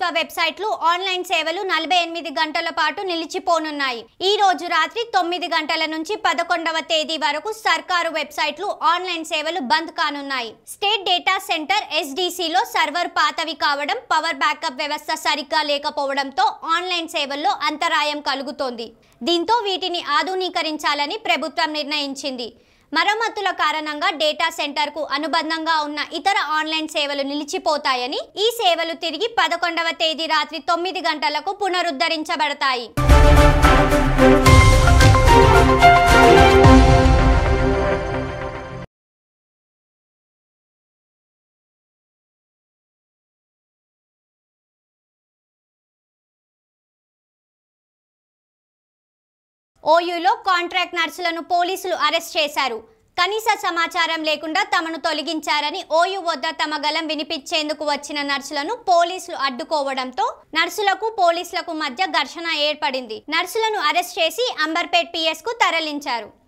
వెబ్సైట్లు ఆన్లైన్ సేవలు నలభై ఎనిమిది గంటల పాటు నిలిచిపోనున్నాయి ఈ రోజు రాత్రి తొమ్మిది గంటల నుంచి పదకొండవ తేదీ వరకు సర్కారు వెబ్సైట్లు ఆన్లైన్ సేవలు బంద్ కానున్నాయి స్టేట్ డేటా సెంటర్ ఎస్డిసిలో సర్వర్ పాతవి కావడం పవర్ బ్యాకప్ వ్యవస్థ సరిగ్గా లేకపోవడంతో ఆన్లైన్ సేవల్లో అంతరాయం కలుగుతోంది దీంతో వీటిని ఆధునీకరించాలని ప్రభుత్వం నిర్ణయించింది మరమ్మతుల కారణంగా డేటా సెంటర్కు అనుబంధంగా ఉన్న ఇతర ఆన్లైన్ సేవలు నిలిచిపోతాయని ఈ సేవలు తిరిగి పదకొండవ తేదీ రాత్రి తొమ్మిది గంటలకు పునరుద్ధరించబడతాయి ఓయూలో కాంట్రాక్ట్ నర్సులను పోలీసులు అరెస్ట్ చేశారు కనీస సమాచారం లేకుండా తమను తొలగించారని ఓయూ వద్ద తమ గలం వినిపించేందుకు వచ్చిన నర్సులను పోలీసులు అడ్డుకోవడంతో నర్సులకు పోలీసులకు మధ్య ఘర్షణ ఏర్పడింది నర్సులను అరెస్ట్ చేసి అంబర్పేట్ పిఎస్ కు తరలించారు